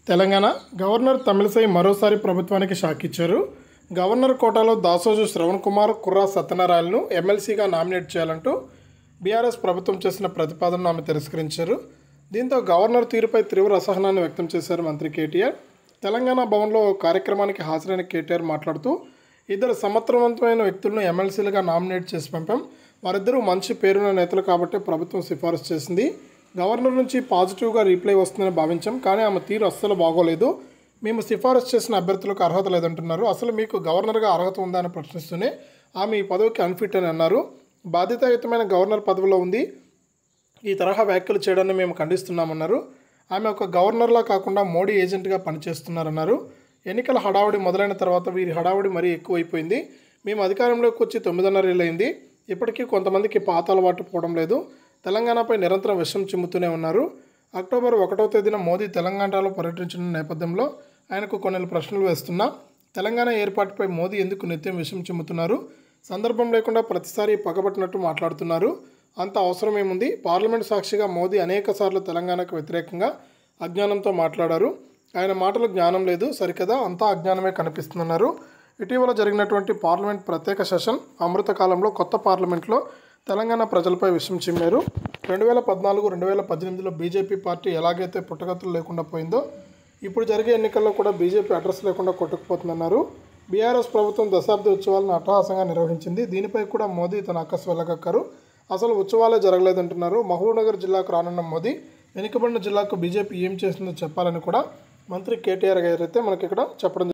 Telangana governor Tamilisai మరోసారి ప్రభుత్వానికి shock ఇచ్చారు గవర్నర్ కోటాలో దాసోజు శ్రవణ్ కుమార్ కుర్రా సత్యనారాయణను ఎమ్మెల్సీగా నామినేట్ చేయాలంటూ బీఆర్ఎస్ ప్రభుత్వం చేసిన ప్రతిపాదనను ఆమె తిరస్కరించారు దీంతో గవర్నర్ తీరుపై తీవ్ర అసహనాన్ని వ్యక్తం చేశారు మంత్రి కేటీఆర్ తెలంగాణ భవన్లో ఓ కార్యక్రమానికి హాజరైన కేటీఆర్ మాట్లాడుతూ ఇద్దరు సమర్థవంతమైన వ్యక్తులను ఎమ్మెల్సీలుగా నామినేట్ చేసి పంపాం వారిద్దరూ మంచి పేరున్న నేతలు కాబట్టి ప్రభుత్వం సిఫారసు చేసింది గవర్నర్ నుంచి పాజిటివ్గా రీప్లై వస్తుందని భావించాం కానీ ఆమె తీరు అస్సలు బాగోలేదు మేము సిఫారసు చేసిన అభ్యర్థులకు అర్హత లేదంటున్నారు అసలు మీకు గవర్నర్గా అర్హత ఉందా అని ప్రశ్నిస్తూనే ఆమె ఈ పదవికి అన్ఫిట్ అని అన్నారు బాధ్యతాయుతమైన గవర్నర్ పదవిలో ఉంది ఈ తరహా వ్యాఖ్యలు చేయడాన్ని మేము ఖండిస్తున్నామన్నారు ఆమె ఒక గవర్నర్లా కాకుండా మోడీ ఏజెంట్గా పనిచేస్తున్నారన్నారు ఎన్నికల హడావుడి మొదలైన తర్వాత వీరి హడావుడి మరీ ఎక్కువైపోయింది మేము అధికారంలోకి వచ్చి తొమ్మిదిన్నర ఏళ్ళైంది ఇప్పటికీ కొంతమందికి పాత అలవాటు పోవడం లేదు తెలంగాణపై నిరంతరం విషం చిమ్ముతూనే ఉన్నారు అక్టోబర్ ఒకటో తేదీన మోదీ తెలంగాణలో పర్యటించిన నేపథ్యంలో ఆయనకు కొన్ని ప్రశ్నలు వేస్తున్నా తెలంగాణ ఏర్పాటుపై మోదీ ఎందుకు నిత్యం విషం చిమ్ముతున్నారు సందర్భం లేకుండా ప్రతిసారి పగబట్టినట్టు మాట్లాడుతున్నారు అంత అవసరం ఏముంది పార్లమెంట్ సాక్షిగా మోదీ అనేక సార్లు తెలంగాణకు వ్యతిరేకంగా అజ్ఞానంతో మాట్లాడారు ఆయన మాటలు జ్ఞానం లేదు సరికదా అంతా అజ్ఞానమే కనిపిస్తుందన్నారు ఇటీవల జరిగినటువంటి పార్లమెంట్ ప్రత్యేక సెషన్ అమృత కాలంలో కొత్త పార్లమెంట్లో తెలంగాణ ప్రజలపై విషం చిమ్మారు రెండు వేల పద్నాలుగు రెండు వేల పద్దెనిమిదిలో బీజేపీ పార్టీ ఎలాగైతే పుట్టగతులు లేకుండా పోయిందో ఇప్పుడు జరిగే ఎన్నికల్లో కూడా బీజేపీ అడ్రస్ లేకుండా కొట్టుకుపోతుందన్నారు బీఆర్ఎస్ ప్రభుత్వం దశాబ్ది ఉత్సవాలను అట్టహాసంగా నిర్వహించింది దీనిపై కూడా మోదీ తన అక్కసు వెళ్ళగక్కారు అసలు ఉత్సవాలే జరగలేదంటున్నారు మహబూబ్నగర్ జిల్లాకు రానున్న మోదీ వెనుకబడిన జిల్లాకు బీజేపీ ఏం చేసిందో చెప్పాలని కూడా మంత్రి కేటీఆర్ గారు అయితే మనకి ఇక్కడ చెప్పడం